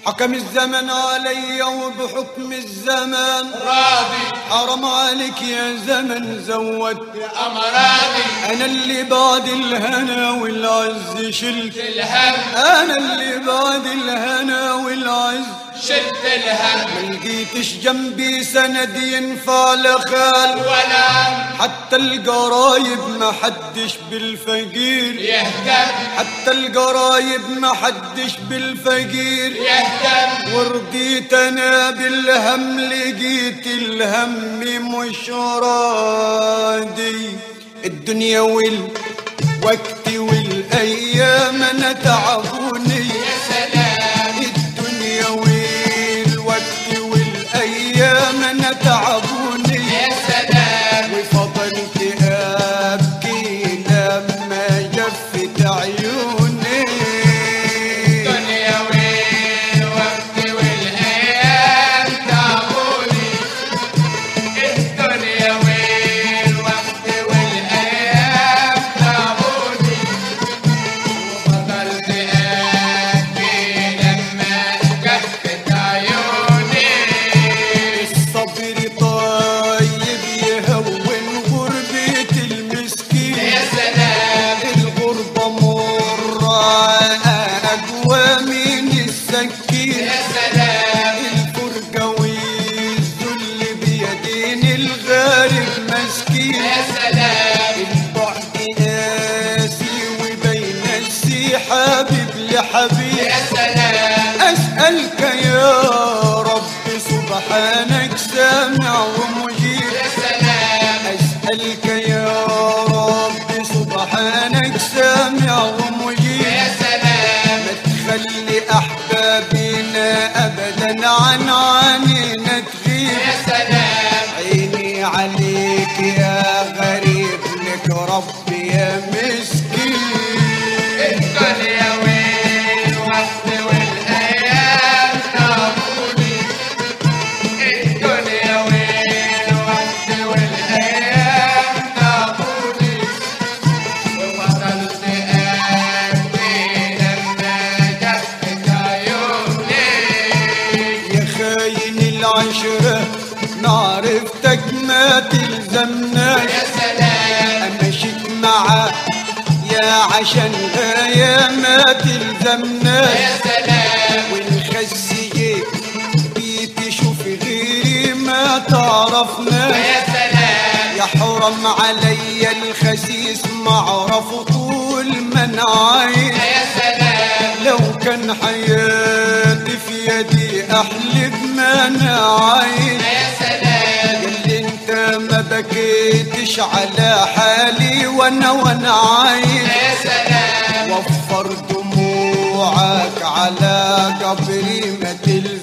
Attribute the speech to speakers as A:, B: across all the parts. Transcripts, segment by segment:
A: حكم الزمن علي وبحكم الزمان
B: راضي
A: حرم عليك يا زمن زود
B: يا أمراضي
A: انا اللي بعد الهنا والعز شلت
B: الهم
A: انا اللي بعد الهنا والعز
B: شلت الهم
A: ما لقيتش جنبي سند ينفع لخال
B: ولا
A: حتى القرايب ما حدش بالفقير
B: يهتم
A: حتى القرايب ما حدش بالفقير
B: يهتم
A: ورضيت انا بالهم لقيت الهم مش راضي الدنيا والوقت والايام انا تعبوني
B: يا سلام
A: الدنيا والوقت والايام انا تعبوني
B: يا سلام
A: وفضلت ابكي لما جفت عيوني
B: الدنيا والوقت والأيام تعبوني الدنيا والوقت والأيام تعبوني وفضلت أبكي لما جفت عيوني
A: الصبر طيب يهون غربة المسكين
B: يا سلام
A: الغربة مرة أقوى من السكين
B: يا سلام
A: الفرقة والذل بيدين الغارب مسكين
B: يا سلام
A: البعد ناسي وبين السي حبيب لحبيب
B: يا سلام
A: أسألك يا رب سبحانك سامع ومجيب
B: يا سلام
A: أسألك يا رب سبحانك سامع ومجيب
B: يا سلام
A: ما تخلي أحبابنا أبدا عن عنينا تغيب
B: يا سلام
A: عيني عليك يا غريب لك ربي يا مسكين
B: الدنيا والوقت والأيام تعبوني الدنيا والوقت والأيام تعبوني وفضلت أبكي لما جفت عيوني
A: يا خاين العشرة معرفتك ما تلزمناش
B: يا سلام
A: أمشيك معاك يا عشان يا ما تلزمناش
B: يا سلام
A: ونخسيك بيتي شوف غيري ما تعرفناش
B: يا سلام
A: يا حرم علي الخسيس معرفه طول ما انا عايش
B: يا سلام
A: لو كان حياتي في يدي احلف ما انا عايش
B: يا سلام
A: اللي انت ما بكيتش على حالي وانا وانا عايش
B: يا سلام
A: وفر دموعك على قبري ما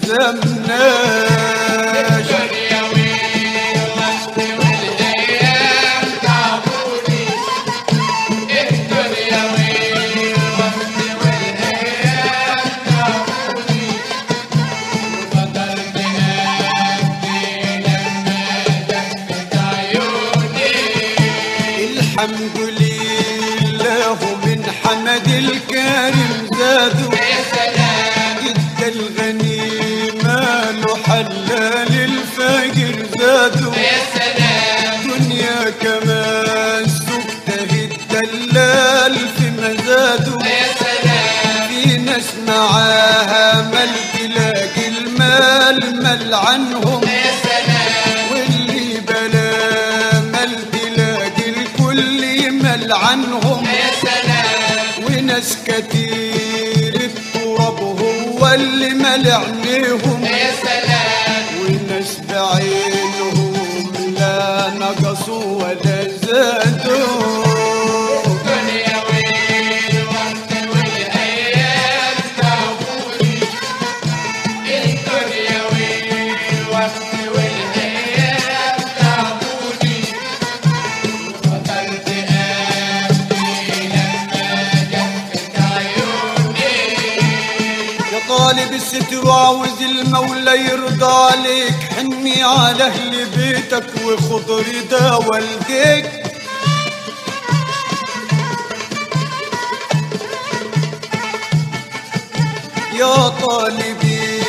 A: تلزمناش
B: الدنيا والوقت والأيام تعبوني الدنيا والوقت والأيام تعبوني وفضلت أبكي لما جفت عيوني
A: الحمد لله من حمد الكريم زادوا
B: يا سلام
A: ادى الغني ماله حلال الفقر زادوا
B: يا سلام
A: دنيا كمان سكته الدلال في مزاده
B: يا سلام
A: في ناس معاها مال تلاقي المال مل عنهم
B: يا سلام
A: واللي بلا مال تلاقي الكل مل عنهم
B: يا سلام
A: وناس كتير التراب هو اللي مل عينيهم
B: يا سلام
A: وناس بعينهم لا نقصوا ولا زادوا
B: الدنيا والوقت والأيام تعبوني الدنيا والوقت والأيام تعبوني وفضلت أبكي لما جفت عيوني
A: يا طالب الستر وعاوز المولى يرضى عليك حني على اهل بيتك وخد رضا والديك يا طالبي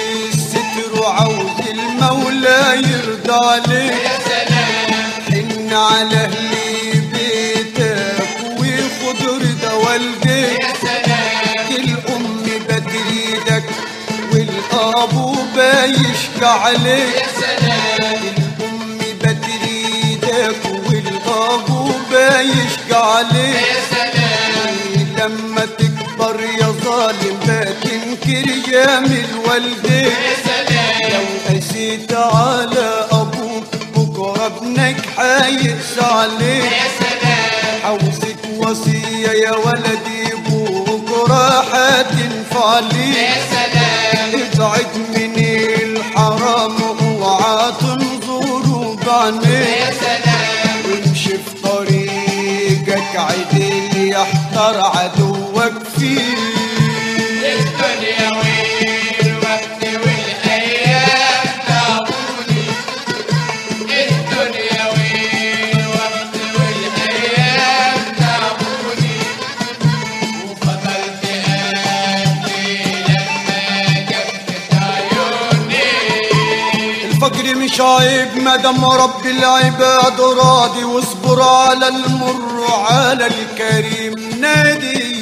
A: المولى يرضى عليك
B: يا سلام
A: حن على اهل بيتك وخد رضا والديك
B: يا سلام
A: الام بتريدك والابو بايشكى عليك
B: يا سلام
A: الام بتريدك والابو بايشكى عليك
B: يا سلام
A: لما تكبر يا ظالم بتنكر جامل والديك
B: يا سلام
A: لو قسيت على ابوك بكره ابنك حايس عليك
B: يا سلام
A: حوزك وصيه يا ولدي بكره حتنفع ليك
B: يا سلام
A: ابعد من الحرام اوعى تنظر بعينيك
B: يا سلام
A: وامشي في طريقك عدل يحتر عدوك فيه
B: الدنيا والوقت والايام تعبوني الدنيا والوقت والايام تعبوني وفضلت ابكي لما جفت عيوني
A: الفقر مش عيب مدام رب العباد راضي واصبر على المر على الكريم نادي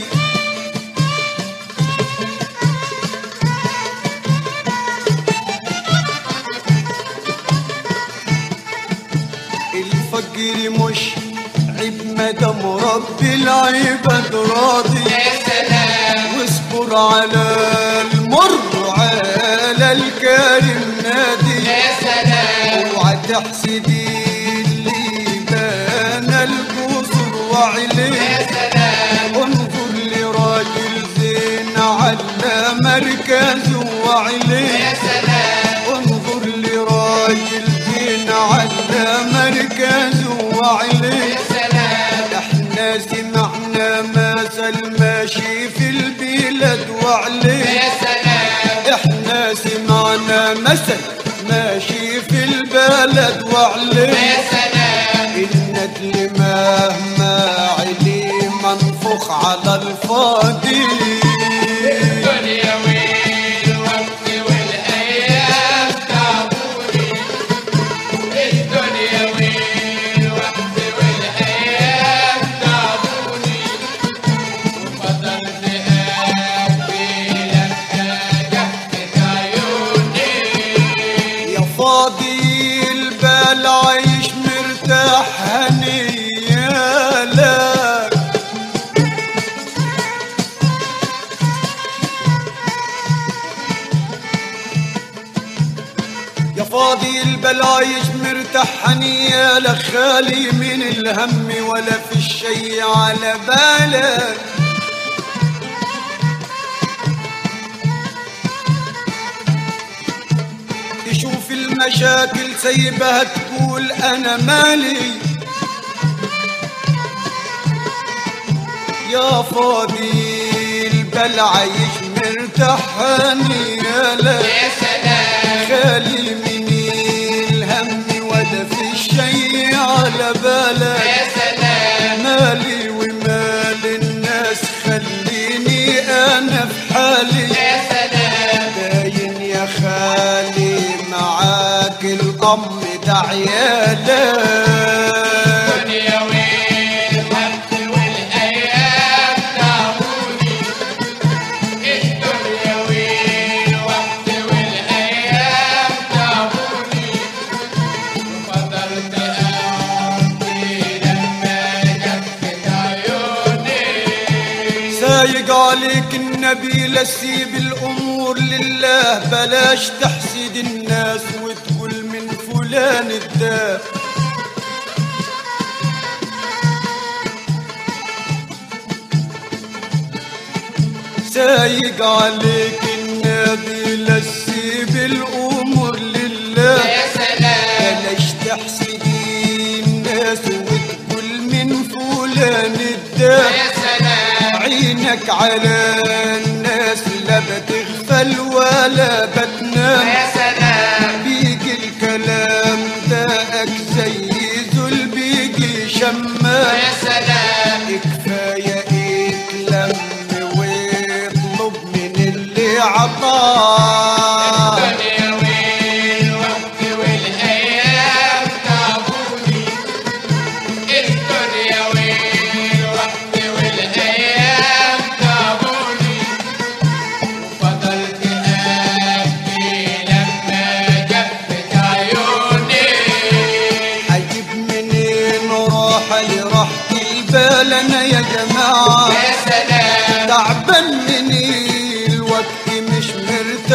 A: الفقر مش عيب مدام رب العباد راضي
B: يا سلام
A: واصبر على المر على الكريم نادي
B: يا سلام
A: اوعى تحسدي اللي بان القصر وعليه
B: يا سلام
A: انظر لراجل زين على مركزه وعليه
B: يا سلام
A: انظر لراجل زين على مركزه وعليه
B: يا سلام
A: احنا سمعنا مثل ماشي في البلاد وعليه
B: يا سلام
A: احنا سمعنا مثل ماشي في البلد وعليه
B: يا سلام
A: الندل مهما علي منفوخ على الفاضي
B: الدنيا والوقت والايام تعبوني الدنيا والوقت والايام تعبوني وفضلت ابكي لما جفت عيوني
A: يا فاضي البال عايش مرتاح هنيا لك يا فاضي البال عايش مرتاح هنيا لا خالي من الهم ولا في الشي على بالك تشوف المشاكل سايبها تقول انا مالي يا فاضي البل عايش مرتاح يا لا
B: يا سلام
A: خالي من الهم ولا في الشي على بالك
B: يا سلام
A: مالي ومال الناس خليني انا في حالي
B: يا سلام
A: باين يا خالي معاك الأم ده عيالك
B: الدنيا والوقت والايام تعبوني الدنيا والوقت والايام تعبوني وفضلت ابكي لما جفت عيوني
A: سايق عليك النبي لسيب الأمور لله بلاش تحسد الناس وتقول من فلان الداء سايق عليك النبي لسيب الأمور لله
B: يا سلام
A: بلاش تحسدي الناس وتقول من فلان الداء
B: يا سلام
A: عينك على الناس لا بتغفل ولا بتنام
B: يا سلام
A: بيجي الكلام داك زي ذل بيجي شمام
B: يا سلام
A: كفاية اتلم واطلب من اللي عطاك
B: الدنيا والوقت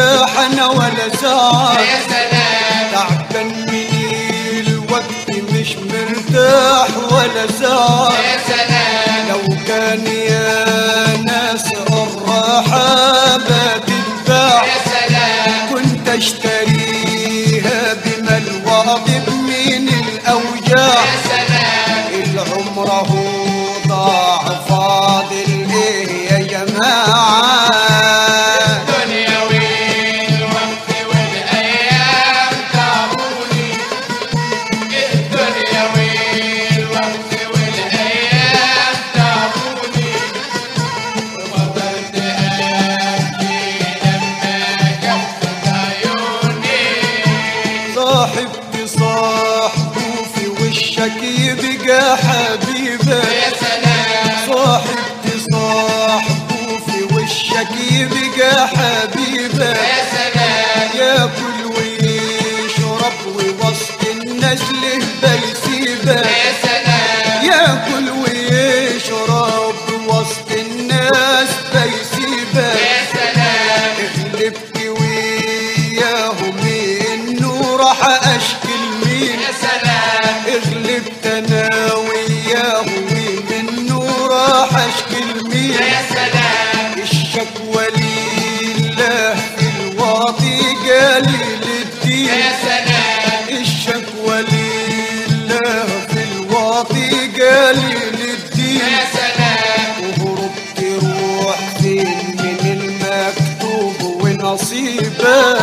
A: مرتاح انا ولا ساعة
B: يا سلام
A: تعبان من الوقت مش مرتاح ولا ساعة
B: يا سلام
A: لو كان يا ناس الراحة بتتباع
B: يا سلام
A: كنت اشتريها بمال واضب من الاوجاع
B: يا سلام
A: العمر هو ضاع فاضل ايه يا جماعة
B: الدنيا والوقت والايام تعبوني الدنيا والوقت والايام تعبوني وبطلت ابكي لما كفت عيوني
A: صاحبتي صاحبه في وشك يبقى حبيبه
B: يا سلام
A: صاحبتي صاحبه في وشك يبقى حبيبه
B: يا سلام
A: ياكل ويشرب ووسط الناس له بيسيبه
B: يا سلام
A: ياكل ويشرب وسط الناس بيسيبه
B: يا سلام
A: غلبت وياهم انه راح اشكي مين
B: يا سلام
A: غلبت انا وياهم انه راح اشكي مين
B: يا سلام
A: الشكوى لله في الواطي قليل الدين
B: يا سلام
A: الشكوى لله في الواطي قليل الدين
B: يا سلام
A: وهربت روح فين من المكتوب ونصيبه